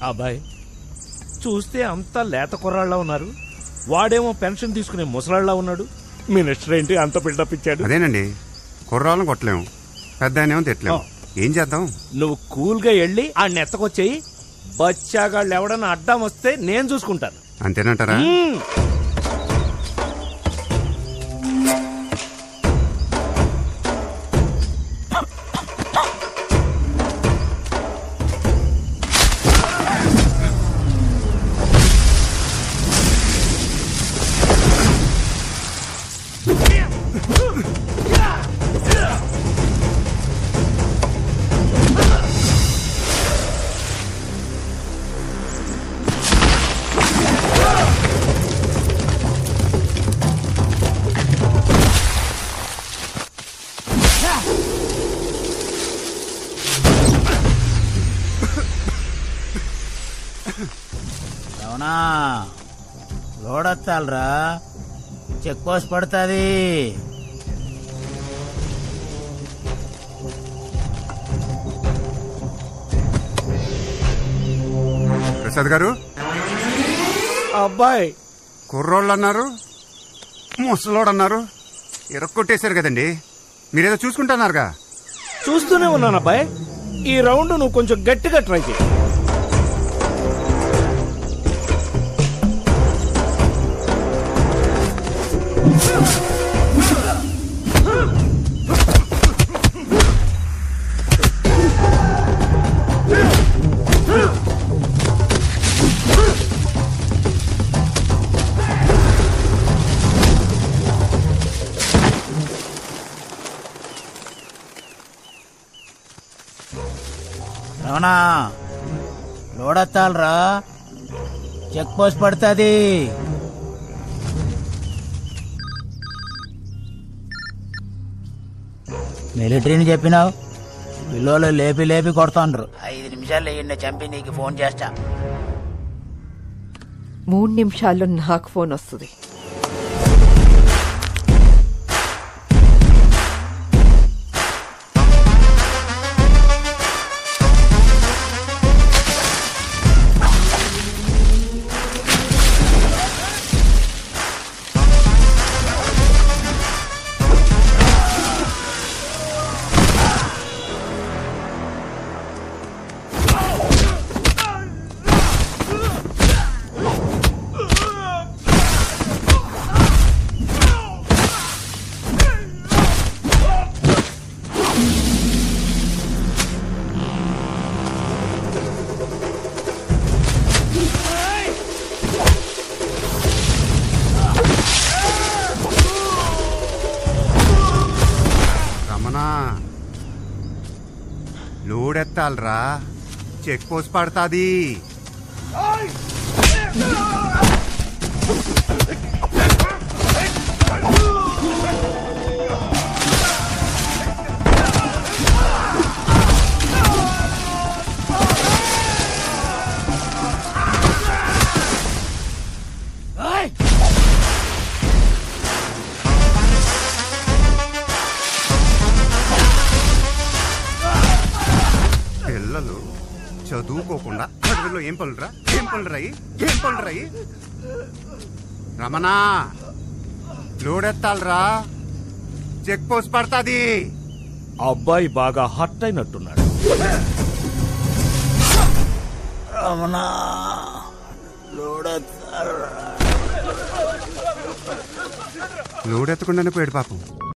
అబ్బాయి చూస్తే అంతా లేత కుర్రాళ్ళ ఉన్నారు వాడేమో పెన్షన్ తీసుకునే ముసలాళ్ళ ఉన్నాడు మినిస్టర్ ఏంటి అంత బిల్డప్ ఇచ్చాడు అదేనండి కుర్రాళ్ళని కొట్టలేము పెద్ద ఆయనేమో తిట్టలేము ఏం చేద్దాం నువ్వు కూల్ గా వెళ్ళి ఆ నెత్తకొచ్చేయి బచ్చాగాళ్ళు ఎవడన్నా అడ్డం వస్తే నేను చూసుకుంటాను అంతేనంటారా మ్మ్. అవునా లోడొత్తాలరా చెక్ పోస్ట్ పడుతుంది ప్రసాద్ గారు అబ్బాయి కుర్రోళ్ళు అన్నారు ముసలోడు అన్నారు ఇరక్కొట్టేశారు కదండి మీరేదో చూసుకుంటున్నారుగా చూస్తూనే ఉన్నాను అబ్బాయి ఈ రౌండ్ నువ్వు కొంచెం గట్టిగా ట్రై చేయి అవునా లోడొత్తాలరా చెక్ పోస్ట్ పడుతుంది మిలిటరీని చెప్పినావు పిల్లలు లేపి లేపి కొడుతుండ్రు ఐదు నిమిషాలు వేయండి చంపి నీకు ఫోన్ చేస్తా మూడు నిమిషాల్లో నాకు ఫోన్ వస్తుంది రమణ లోడెత్తాలరా చెక్ పోస్ట్ పడతాది పిల్లలు చదువుకోకుండా అడవిలో ఏం పనులురా ఏం పనులురాయి ఏం పనులురాయి రమణ లోడెత్తాలరా చెక్ పోస్ట్ పడతాది అబ్బాయి బాగా హర్ట్ అయినట్టున్నాడు రమణ లోడొత్తాలరా లోడెత్తకుండానే పోయాడు పాపం